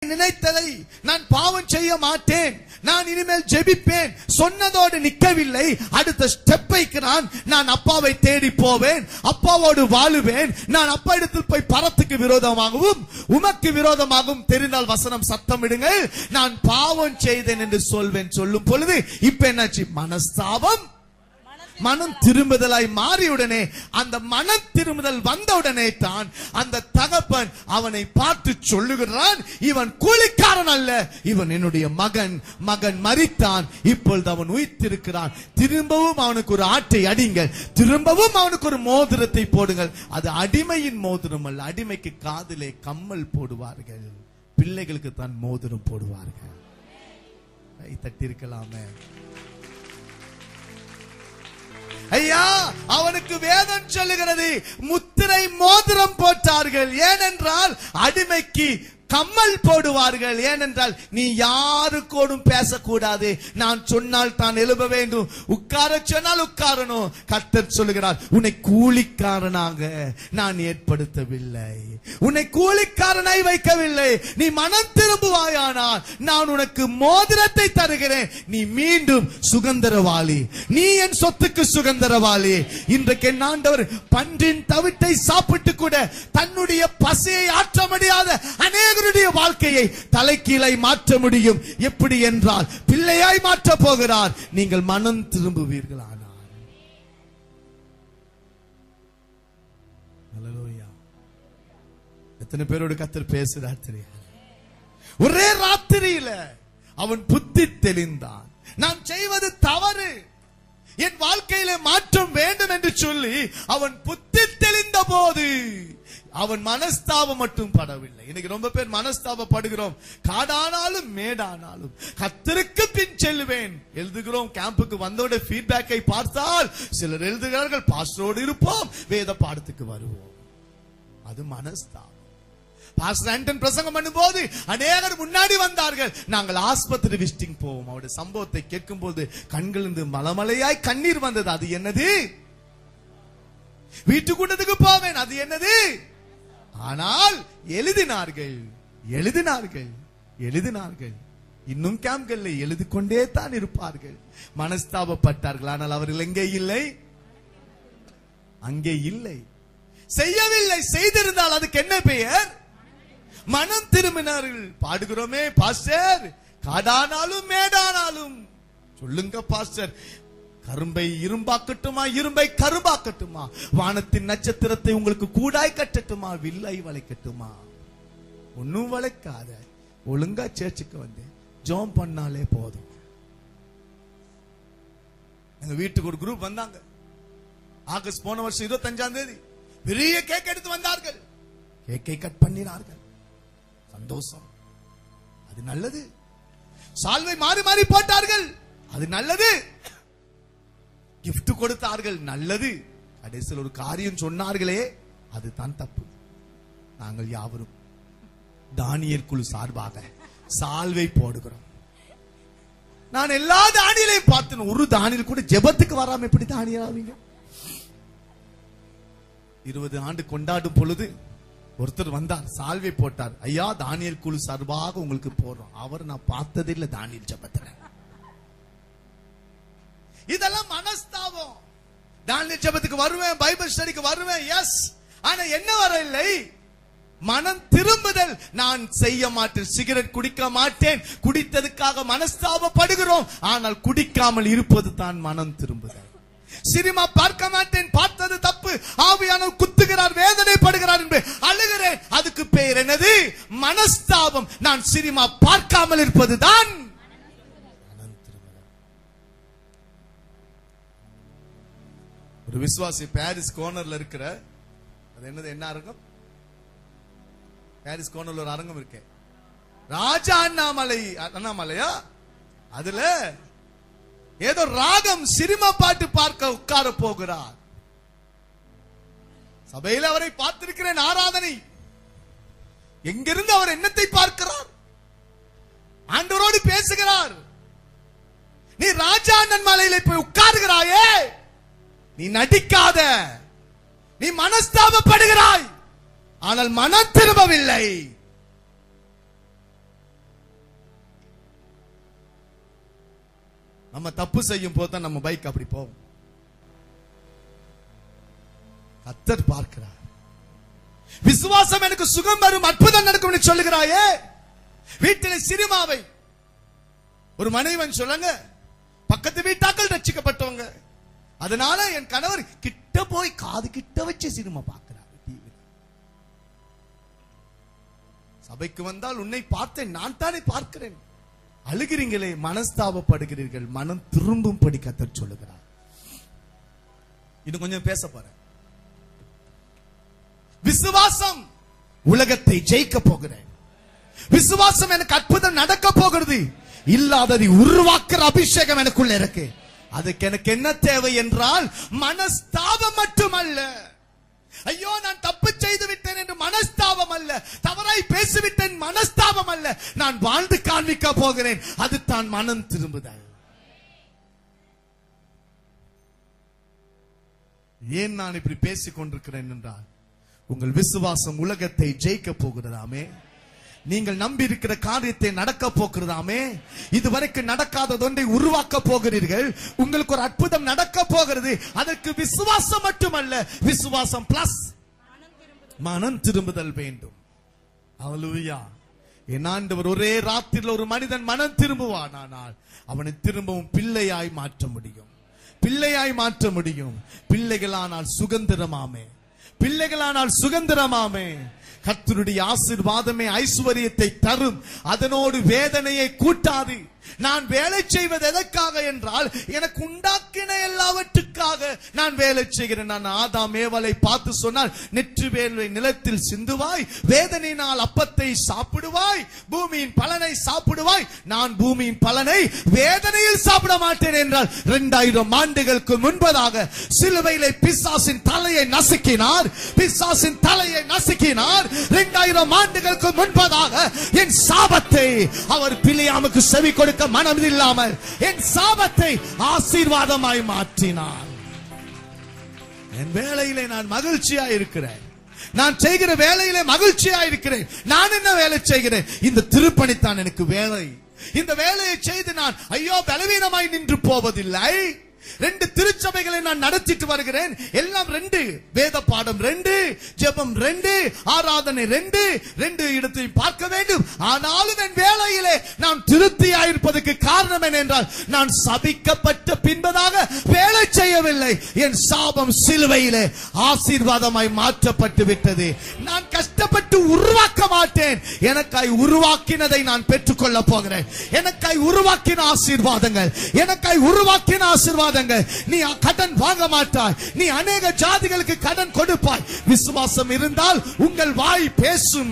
நினைத்ததை நான் பாவம் செய்ய மாட்டேன் நான் இனிமேல் ஜெபிப்பேன் சொன்னதோடு நிக்கவில்லை அடுத்த ஸ்டெப்பைக்கு நான் நான் அப்பாவை தேடி போவேன் அப்பாவோடு வாழுவேன் நான் அப்பா இடத்தில் போய் பரத்துக்கு விரோதமாகவும் உமக்கு விரோதமாகவும் தெரிந்தால் வசனம் சத்தமிடுங்கள் நான் பாவம் செய்தேன் என்று சொல்வேன் சொல்லும் பொழுது இப்ப என்னாச்சு மனஸ்தாபம் மனம் திரும்புதலாய் மாறியுடனே அந்த மனம் திரும்புதல் வந்தவுடனே தான் அந்த தகப்பன் அவனை பார்த்து சொல்லுகிறான் இவன் கூலிக்காரன் அல்ல இவன் என்னுடைய மகன் மகன் மரித்தான் இப்பொழுது அவன் உயிர்த்திருக்கிறான் திரும்பவும் அவனுக்கு ஒரு ஆட்டை அடிங்கள் திரும்பவும் அவனுக்கு ஒரு மோதிரத்தை போடுங்கள் அது அடிமையின் மோதிரம் அல்ல அடிமைக்கு காதிலே கம்மல் போடுவார்கள் பிள்ளைகளுக்கு தான் மோதிரம் போடுவார்கள் கை தட்டிருக்கலாமே ஐயா அவனுக்கு வேதம் சொல்லுகிறது முத்திரை மோதிரம் போட்டார்கள் ஏனென்றால் அடிமைக்கு கம்மல் போடுவார்கள் ஏனென்றால் நீ யாருக்கோடும் பேசக்கூடாது நான் சொன்னால் தான் எழுத வேண்டும் உட்கார சொன்னால் உட்காரணும் கர்த்தர் சொல்லுகிறார் உன்னை கூலிக்காரனாக நான் ஏற்படுத்தவில்லை உன்னை கூலிக்காரனாய் வைக்கவில்லை நீ மனம் திரும்புவாயானால் நான் உனக்கு மோதிரத்தை தருகிறேன் நீ மீண்டும் சுதந்திரவாளி நீ என் சொத்துக்கு சுதந்திரவாளி இன்றைக்கு என் ஆண்டவர் பன்றின் தவிட்டை சாப்பிட்டு கூட தன்னுடைய பசியை ஆற்ற முடியாத அநேகருடைய வாழ்க்கையை தலைக்கீழை மாற்ற முடியும் எப்படி என்றால் பிள்ளையாய் மாற்ற போகிறார் நீங்கள் மனம் திரும்புவீர்களானால் Hallelujah. எத்தனை பேரோடு கத்தர் பேசுறார் தெரியாது ஒரே ராத்திரியில அவன் புத்தி தெளிந்தான் நான் செய்வது தவறு என் வாழ்க்கையில மாற்றம் வேண்டும் என்று சொல்லி அவன் புத்தி தெளிந்த போது அவன் மனஸ்தாபம் மட்டும் படவில்லை இன்னைக்கு ரொம்ப பேர் மனஸ்தாபப்படுகிறோம் காடானாலும் மேடானாலும் கத்தருக்கு பின் செல்லுவேன் எழுதுகிறோம் கேம்புக்கு வந்தோட ஃபீட்பேக்கை பார்த்தால் சிலர் எழுதுகிறார்கள் பாஸ்டரோடு இருப்போம் வேத பாடத்துக்கு வருவோம் அது மனஸ்தாபம் பாஸ்டர் ஆண்டன் பிரசங்கம் பண்ணும்போது அநேகர் முன்னாடி வந்தார்கள் நாங்கள் ஆஸ்பத்திரி விசிட்டிங் போவோம் அவருடைய சம்பவத்தை கேட்கும் போது கண்களிலிருந்து மலமலையாய் கண்ணீர் வந்தது அது என்னது வீட்டுக்கூட்டத்துக்கு போவேன் அது என்னது ஆனால் எழுதினார்கள் எழுதினார்கள் எழுதினார்கள் இன்னும் கேம்ப்கள்ல எழுதி கொண்டே தான் இருப்பார்கள் மனஸ்தாபப்பட்டார்கள் ஆனால் அவர்கள் எங்கே இல்லை அங்கே இல்லை செய்யவில்லை செய்திருந்தால் அதுக்கு என்ன பெயர் மனம் திரும்பினார்கள் பாடுகிறோமே பாஸ்டர் காடானாலும் மேடானாலும் சொல்லுங்க பாஸ்டர் கரும்பை இரும்பாக்கட்டுமா இரும்பை கரும்பாக்கட்டுமா வானத்தின் நட்சத்திரத்தை உங்களுக்கு கூடாய் கட்டட்டுமா வில்லை வளைக்கட்டுமா ஒன்னும் வளைக்காத ஒழுங்கா சேர்ச்சுக்கு வந்து ஜோம் பண்ணாலே போதும் எங்க வீட்டுக்கு ஒரு குரூப் வந்தாங்க ஆகஸ்ட் போன வருஷம் இருபத்தஞ்சாம் தேதி பெரிய கேக் எடுத்து வந்தார்கள் கேக்கை கட் பண்ணினார்கள் சந்தோஷம் அது நல்லது சால்வை மாறி மாறி போட்டார்கள் அது நல்லது gift கொடுத்தார்கள் நல்லது கடைசியில் ஒரு காரியம் சொன்னார்களே அதுதான் தப்பு நாங்கள் யாவரும் தானியல் குழு சார்பாக சால்வை போடுகிறோம் நான் எல்லா தானியலையும் பார்த்தேன் ஒரு தானியல் கூட ஜெபத்துக்கு வராம எப்படி தானியல் ஆவீங்க இருபது ஆண்டு கொண்டாடும் பொழுது ஒருத்தர் வந்தார் சால்வை போட்டார் ஐயா தானியல் குழு சார்பாக உங்களுக்கு போடுறோம் அவர் நான் பார்த்ததே இல்ல தானியல் ஜபத்துல இதெல்லாம் மனஸ்தாபம் தானியல் ஜபத்துக்கு வருவேன் பைபிள் ஸ்டடிக்கு வருவேன் எஸ் ஆனா என்ன வரவில்லை மனம் திரும்புதல் நான் செய்ய மாட்டேன் சிகரெட் குடிக்க மாட்டேன் குடித்ததுக்காக மனஸ்தாபப்படுகிறோம் ஆனால் குடிக்காமல் இருப்பது தான் மனம் திரும்புதல் சினிமா பார்க்க மாட்டேன் பார்த்தது தப்பு ஆவியானவர் குத்துகிறார் வேதனைப்படுகிறார் என்று அழுகிறேன் அதுக்கு பெயர் என்னது மனஸ்தாபம் நான் சினிமா பார்க்காமல் இருப்பதுதான் ஒரு விசுவாசி பாரிஸ் கோர்னர்ல இருக்கிற அது என்னது என்ன அரங்கம் பாரிஸ் கோர்னர்ல ஒரு அரங்கம் இருக்கு ராஜா அண்ணாமலை அண்ணாமலையா அதுல ஏதோ ராகம் சினிமா பாட்டு பார்க்க உட்கார போகிறார் சபையில் அவரை பார்த்திருக்கிறேன் ஆராதனை எங்கிருந்து அவர் என்னத்தை பார்க்கிறார் ஆண்டவரோடு பேசுகிறார் நீ ராஜா அண்ணன் மலையில போய் உட்காருகிறாயே நீ நடிக்காத நீ மனஸ்தாபப்படுகிறாய் ஆனால் மனம் திரும்பவில்லை நம்ம தப்பு செய்யும் போது தான் நம்ம பைக் அப்படி போகும் கத்தர் பார்க்கிறார் விசுவாசம் எனக்கு சுகம் வரும் அற்புதம் நடக்கும் சொல்லுகிறாயே வீட்டில் சினிமாவை ஒரு மனைவன் சொல்லுங்க பக்கத்து வீட்டாக்கள் ரட்சிக்கப்பட்டவங்க அதனால என் கணவர் கிட்ட போய் காது கிட்ட வச்சு சினிமா பார்க்கிறார் TV ல. சபைக்கு வந்தால் உன்னை பார்த்தேன் நான் தானே பார்க்கிறேன் அழுகிறீங்களே மனஸ்தாபப்படுகிறீர்கள் மனம் திரும்பும் படி கத்தர் சொல்லுகிறார் இன்னும் கொஞ்சம் பேச போறேன் விசுவாசம் உலகத்தை ஜெயிக்க போகிறேன் விசுவாசம் எனக்கு அற்புதம் நடக்க போகிறது இல்லாததை உருவாக்குற அபிஷேகம் எனக்குள்ள இருக்கு அதுக்கு எனக்கு என்ன தேவை என்றால் மனஸ்தாபம் மட்டுமல்ல ஐயோ நான் தப்பு செய்து விட்டேன் என்று மனஸ்தாபம் அல்ல தவறாய் பேசிவிட்டேன் மனஸ்தாபம் அல்ல நான் வாழ்ந்து காண்பிக்க போகிறேன் அது தான் மனம் திரும்புதல் ஏன் நான் இப்படி பேசிக் கொண்டிருக்கிறேன் என்றால் உங்கள் விசுவாசம் உலகத்தை ஜெயிக்க போகிறதாமே நீங்கள் நம்பி இருக்கிற காரியத்தை நடக்க போகிறதாமே இதுவரைக்கும் நடக்காதது ஒன்றை உருவாக்க போகிறீர்கள் உங்களுக்கு ஒரு அற்புதம் நடக்க போகிறது அதற்கு விசுவாசம் மட்டுமல்ல விசுவாசம் பிளஸ் மனம் திரும்புதல் வேண்டும் ஹalleluya என் ஆண்டவர் ஒரே ராத்திரியில் ஒரு மனிதன் மனம் திரும்புவான் ஆனால் அவனை திரும்பவும் பிள்ளையாய் மாற்ற முடியும் பிள்ளையாய் மாற்ற முடியும் பிள்ளைகளானால் சுதந்திரமாமே பிள்ளைகளானால் சுதந்திரமாமே கர்த்தருடைய ஆசீர்வாதமே ஐஸ்வர்யத்தை தரும் அதனோடு வேதனையை கூட்டாது நான் வேலை செய்வது எதற்காக என்றால் எனக்கு உண்டாக்கின எல்லாவற்றுக்காக நான் வேலை செய்கிறேன் நான் ஆதாம் ஏவலை பார்த்து சொன்னால் நெற்று வேலை நிலத்தில் சிந்துவாய் வேதனையினால் அப்பத்தை சாப்பிடுவாய் பூமியின் பலனை சாப்பிடுவாய் நான் பூமியின் பலனை வேதனையில் சாப்பிட மாட்டேன் என்றால் இரண்டாயிரம் ஆண்டுகளுக்கு முன்பதாக சிலுவையிலே பிசாசின் தலையை நசுக்கினார் பிசாசின் தலையை நசுக்கினார் இரண்டாயிரம் ஆண்டுகளுக்கு முன்பதாக என் சாபத்தை அவர் பிலியாமுக்கு செவி கொடுக்க மனம் இல்லாமல் என் சாபத்தை ஆசீர்வாதமாய் மாற்றினார் என் வேலையிலே நான் மகிழ்ச்சியா இருக்கிறேன் நான் செய்கிற வேலையிலே மகிழ்ச்சியா இருக்கிறேன் நான் என்ன வேலை செய்கிறேன் இந்த திருப்பணித்தான் எனக்கு வேலை இந்த வேலையை செய்து நான் ஐயோ பலவீனமாய் நின்று போவதில்லை ரெண்டு திருச்சபைகளை நான் நடத்திட்டு வருகிறேன் எல்லாம் ரெண்டு வேத பாடம் ரெண்டு ஜெபம் ரெண்டு ஆராதனை ரெண்டு ரெண்டு இடத்தை பார்க்க வேண்டும் ஆனாலும் என் வேலையிலே நான் திருப்தியாயிருப்பதற்கு காரணம் என்ன என்றால் நான் சபிக்கப்பட்ட பின்பதாக வேலை செய்யவில்லை என் சாபம் சிலுவையிலே ஆசீர்வாதமாய் மாற்றப்பட்டு விட்டது நான் கஷ்டப்பட்டு உருவாக்க மாட்டேன் எனக்காய் உருவாக்கினதை நான் பெற்றுக்கொள்ள போகிறேன் எனக்காய் உருவாக்கின ஆசீர்வாதங்கள் எனக்காய் உருவாக்கின ஆசீர்வாதங்கள் நீ கடன் வாங்க மாட்டாய் நீ அநேக ஜாதிகளுக்கு கடன் கொடுப்பாய் விசுவாசம் இருந்தால் உங்கள் வாய் பேசும்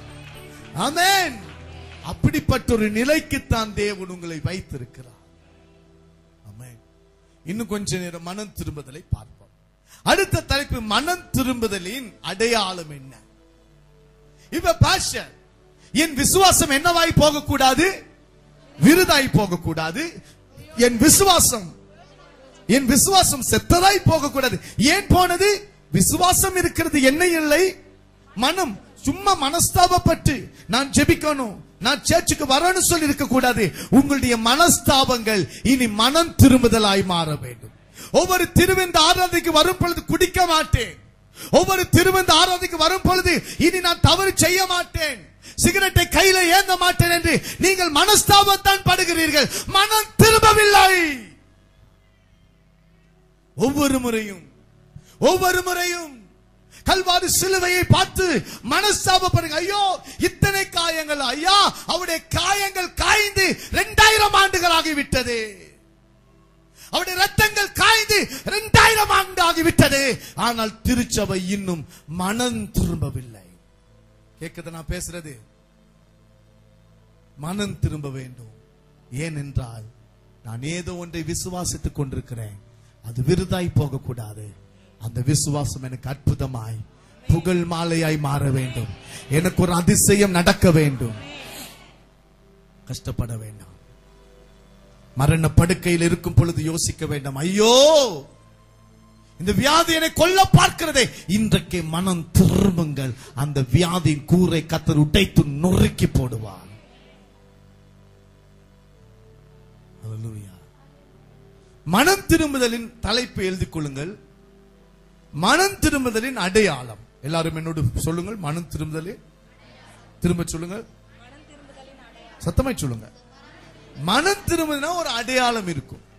ஆமென் அப்படிப்பட்ட ஒரு நிலைக்குத்தான் தேவன் உங்களை வைத்திருக்கிறார் ஆமென் இன்னும் கொஞ்ச நேரம் மனம் திரும்புதலை பார்ப்போம் அடுத்த தலைப்பு மனம் திரும்புதலின் அடையாளம் என்ன இப்ப பாஷர் என் விசுவாசம் என்னவாய் போகக்கூடாது விருதாய் போகக்கூடாது என் விசுவாசம் என் விசுவாசம் செத்ததாய் போகக்கூடாது ஏன் போனது விசுவாசம் இருக்கிறது என்ன இல்லை மனம் சும்மா மனஸ்தாபப்பட்டு நான் ஜெபிக்கணும் நான் சேர்ச்சுக்கு வரணும்னு சொல்லி இருக்க கூடாது உங்களுடைய மனஸ்தாபங்கள் இனி மனம் திரும்புதலாய் மாற வேண்டும் ஒவ்வொரு திருவிந்த ஆராதனைக்கு வரும் பொழுது குடிக்க மாட்டேன் ஒவ்வொரு திருவிந்த ஆராதனைக்கு வரும் பொழுது இனி நான் தவறு செய்ய மாட்டேன் சிகரெட்டை கையில ஏந்த மாட்டேன் என்று நீங்கள் மனஸ்தாபத்தான் படுகிறீர்கள் மனம் திரும்பவில்லை ஒவ்வொரு முறையும் ஒவ்வொரு முறையும் கல்வாரி சிலுவையை பார்த்து மனஸ்தாபப்படுங்க ஐயோ இத்தனை காயங்கள் ஐயா அவருடைய காயங்கள் காய்ந்து இரண்டாயிரம் ஆண்டுகள் ஆகிவிட்டது அவருடைய ரத்தங்கள் காய்ந்து இரண்டாயிரம் ஆண்டு ஆகிவிட்டது ஆனால் திருச்சபை இன்னும் மனம் திரும்பவில்லை கேக்குது நான் பேசுறது மனம் திரும்ப வேண்டும் ஏனென்றால் நான் ஏதோ ஒன்றை விசுவாசித்துக் கொண்டிருக்கிறேன் அது விருதாய் போகக்கூடாது அந்த விசுவாசம் எனக்கு அற்புதமாய் புகழ் மாலையாய் மாற வேண்டும் எனக்கு ஒரு அதிசயம் நடக்க வேண்டும் கஷ்டப்பட வேண்டாம் மரண படுக்கையில் இருக்கும் பொழுது யோசிக்க வேண்டாம் ஐயோ இந்த வியாதி என்னை கொல்ல பார்க்கிறதே இன்றைக்கு மனம் திரும்புங்கள் அந்த வியாதியின் கூரை கத்தர் உடைத்து நொறுக்கி போடுவார் Hallelujah. மனம் திரும்புதலின் தலைப்பு எழுதிக் கொள்ளுங்கள் மனம் திரும்புதலின் அடையாளம் எல்லாரும் என்னோடு சொல்லுங்கள் மனம் திரும்புதலே திரும்ப சொல்லுங்கள் சத்தமாய் சொல்லுங்க மனம் திரும்புதுனா ஒரு அடையாளம் இருக்கும்